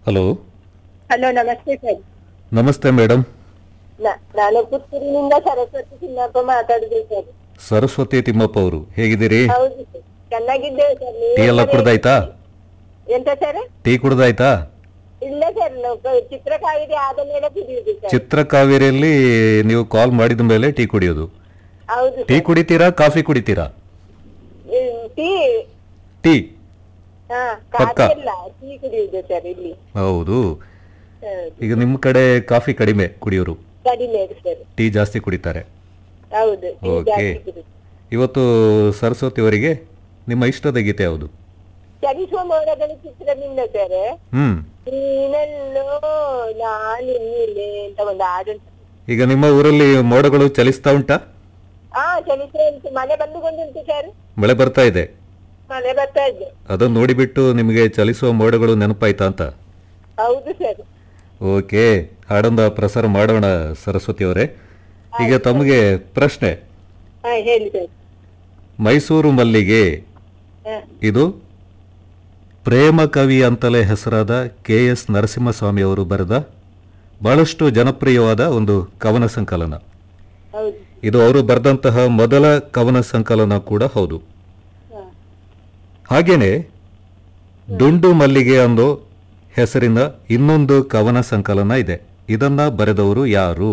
Hello hello ನಮಸ್ತೆ sir ನಮಸ್ತೆ madam ನ- ನಾನು ಪುತ್ತೂರಿನಿಂದ ಸರಸ್ವತಿ ಚಿನ್ನಪ್ಪ ಮಾತಾಡುದು ಸರ್ ಸರಸ್ವತಿ ತಿಮ್ಮಪ್ಪ ಅವರು ಹೇಗಿದ್ದೀರಿ ಹೌದು ಸರ್ ಚೆನ್ನಾಗಿದ್ದೇವೆ ಸರ್ ನೀವು ಟೀ ಎಲ್ಲ ಹೇಗೆ- ಕುಡ್ದಾಯ್ತಾ ಎಂತ ಸರ್ ಟೀ ಕುಡ್ದಾಯ್ತಾ ಇಲ್ಲ ಸರ್ ನಾವು ಕ- ಚಿತ್ರಕಾವೇರಿ ಆದ ಮೇಲೆ ಕುಡಿಯುದು ಸರ್ ಚಿತ್ರಕಾವೇರಿಯಲ್ಲಿ ನೀವು ಕಾಲ್ ಮಾಡಿದ ಮೇಲೆ ಟೀ ಕುಡಿಯೋದು ಹೌದು ಟೀ ಸರ್ ಕುಡಿತೀರಾ ಕಾಫಿ ಕುಡಿತೀರಾ ಹ್ಮ್, ಟೀ ಟೀ ಹಾ ಪಕ್ಕ. ಕಾಫಿ ಇಲ್ಲ ಟೀ ಕುಡಿಯುದು ಸರ್ ಇಲ್ಲಿ ಹೌದು ಹೌದು. ಈಗ ನಿಮ್ಮ ಕಡೆ ಕಾಫಿ ಕಡಿಮೆ ಕುಡಿಯೋರು ಕಡಿಮೆ ಇದೆ ಸರ್ ಟೀ ಜಾಸ್ತಿ ಕುಡಿತಾರೆ ಹೌದು ಟೀ ಓಕೆ ಜಾಸ್ತಿ ಕುಡಿಯುದು ಇವತ್ತು ಸರಸ್ವತಿ ಅವರಿಗೆ ನಿಮ್ಮ ಇಷ್ಟದ ಗೀತೆ ಯಾವುದು ಚಲಿಸುವ ಮೋಡಗಳ ಚಿತ್ರದಿಂದ ಸರ್ ಹ್ಮ್ ನೀನಲ್ಲೋ ನಾನಿನ್ನಿಲೆ ಅಂತ ಒಂದು ಹಾಡುಂಟು ಈಗ ನಿಮ್ಮ ಊರಲ್ಲಿ ಮೋಡಗಳು ಚಲಿಸ್ತಾ ಉಂಟಾ ಹಾ ಚಲಿಸುವ ಉಂಟು ಮಳೆ ಬಂದುಕೊಂಡುಂಟು ಸರ್ ಮಳೆ ಬರ್ತಾ ಇದೆ ಮಳೆ ಬರ್ತಾ ಇದೆ ಅದನ್ನು ನೋಡಿಬಿಟ್ಟು ನಿಮಗೆ ಚಲಿಸುವ ಮೋಡಗಳು ನೆನಪಾಯ್ತಾ ಅಂತ ಹೌದು ಸರ್ ಓಕೆ ಹಾಡೊಂದ ಪ್ರಸಾರ ಮಾಡೋಣ ಸರಸ್ವತಿ ಅವರೇ ಈಗ ತಮಗೆ ಪ್ರಶ್ನೆ ಹಾ ಹೇಳಿ ಸರ್ ಮೈಸೂರು ಮಲ್ಲಿಗೆ ಹಾ ಇದು ಪ್ರೇಮ ಕವಿ ಅಂತಲೇ ಹೆಸರಾದ ಕೆ ಎಸ್ ನರಸಿಂಹಸ್ವಾಮಿ ಅವರು ಬರೆದ ಬಹಳಷ್ಟು ಜನಪ್ರಿಯವಾದ ಒಂದು ಕವನ ಸಂಕಲನ ಹೌದು ಇದು ಅವರು ಬರೆದಂತಹ ಮೊದಲ ಕವನ ಸಂಕಲನ ಕೂಡ ಹೌದು ಹಾ ಹಾಗೇನೆ ದುಂಡು ಮಲ್ಲಿಗೆ ಅನ್ನೋ ಹೆಸರಿನ ಇನ್ನೊಂದು ಕವನ ಸಂಕಲನ ಇದೆ ಇದನ್ನ ಬರೆದವರು ಯಾರು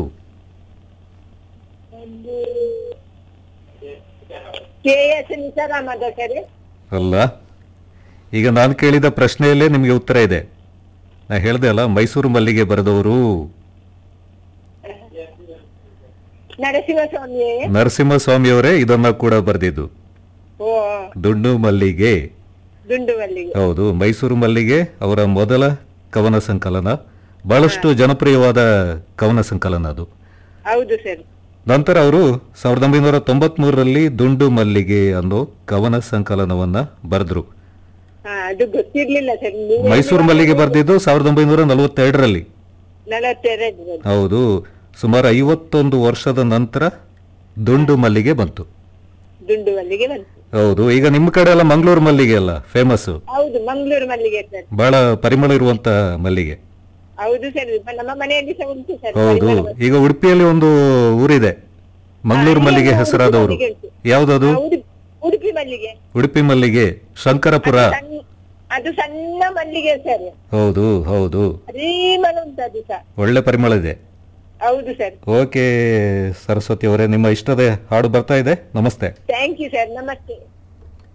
ಕೆ ಎಸ್ ನಿಸಾರಾಮದ ಸರ್ ಅಲ್ಲ ಈಗ ನಾನು ಕೇಳಿದ ಪ್ರಶ್ನೆಯಲ್ಲೇ ನಿಮಗೆ ಉತ್ತರ ಇದೆ ನಾ ಹೇಳ್ದೆ ಅಲ್ಲ ಮೈಸೂರು ಮಲ್ಲಿಗೆ ಬರೆದವರು ನರಸಿಂಹಸ್ವಾಮಿ ನರಸಿಂಹಸ್ವಾಮಿಯವರೇ ಇದನ್ನ ಕೂಡ ಬರೆದಿದ್ದು ಓ ದುಂಡು ಮಲ್ಲಿಗೆ ದುಂಡು ಮಲ್ಲಿಗೆ ಹೌದು ಮೈಸೂರು ಮಲ್ಲಿಗೆ ಅವರ ಮೊದಲ ಕವನ ಸಂಕಲನ ಬಹಳಷ್ಟು ಜನಪ್ರಿಯವಾದ ಕವನ ಸಂಕಲನ ಅದು ಹೌದು ಸರ್ ನಂತರ ಅವರು ಸಾವಿರದ ಒಂಬೈನೂರ ತೊಂಬತ್ಮೂರರಲ್ಲಿ ದುಂಡು ಮಲ್ಲಿಗೆ ಅನ್ನೋ ಕವನ ಸಂಕಲನವನ್ನ ಬರೆದ್ರು ಹಾ ಅದು ಗೊತ್ತಿರ್ಲಿಲ್ಲ ಸರ್ ನೀವು ಮೈಸೂರು ಮಲ್ಲಿಗೆ ಬರೆದಿದ್ದು ಸಾವಿರದ ಒಂಬೈನೂರ ನಲವತ್ತೆರಡರಲ್ಲಿ ನಲವತ್ತೆರಡು ಹೌದು ಸುಮಾರು ಐವತ್ತೊಂದು ವರ್ಷದ ನಂತರ ದುಂಡು ಮಲ್ಲಿಗೆ ಬಂತು ದುಂಡು ಮಲ್ಲಿಗೆ ಬಂತು ಹೌದು ಈಗ ನಿಮ್ಮ ಕಡೆ ಎಲ್ಲ ಮಂಗಳೂರು ಮಲ್ಲಿಗೆ ಅಲ್ಲ ಫೇಮಸ್ ಹೌದು ಮಂಗಳೂರು ಮಲ್ಲಿಗೆ ಸರ್ ಬಹಳ ಪರಿಮಳ ಇರುವಂತ ಮಲ್ಲಿಗೆ ಹೌದು ಸರ್ ನಮ್ಮ ಮನೆಯಲ್ಲಿ ಸಹ ಉಂಟು ಸರ್ ಹೌದು ಪರಿಮಳ ಬರ್ತದೆ. ಈಗ ಉಡುಪಿಯಲ್ಲಿ ಒಂದು ಊರಿದೆ ಮಂಗಳೂರು ಹಾ, ಮಲ್ಲಿಗೆ ಈಗ ಹೆಸರಾದವರು ಉಡುಪಿ ಮಲ್ಲಿಗೆ ಉಂಟು. ಯಾವ್ದದು ಹಾ, ಉಡುಪಿ ಉಡುಪಿ ಮಲ್ಲಿಗೆ ಉಡುಪಿ ಮಲ್ಲಿಗೆ ಶಂಕರಪುರ ಸಣ್ಣ- ಅದು ಸಣ್ಣ ಮಲ್ಲಿಗೆ ಸರ್ ಹೌದು ಹೌದು ಪರಿಮಳ ಉಂಟು ಅದು ಸಹ ಒಳ್ಳೆ ಪರಿಮಳ ಇದೆ ಹೌದು ಸರ್ ಓಕೆ ಸರಸ್ವತಿ ಅವರೇ ನಿಮ್ಮ ಇಷ್ಟದ ಹಾಡು ಬರ್ತಾ ಇದೆ ನಮಸ್ತೆ ಥ್ಯಾಂಕ್ ಯು ಸರ್ ನಮಸ್ತೆ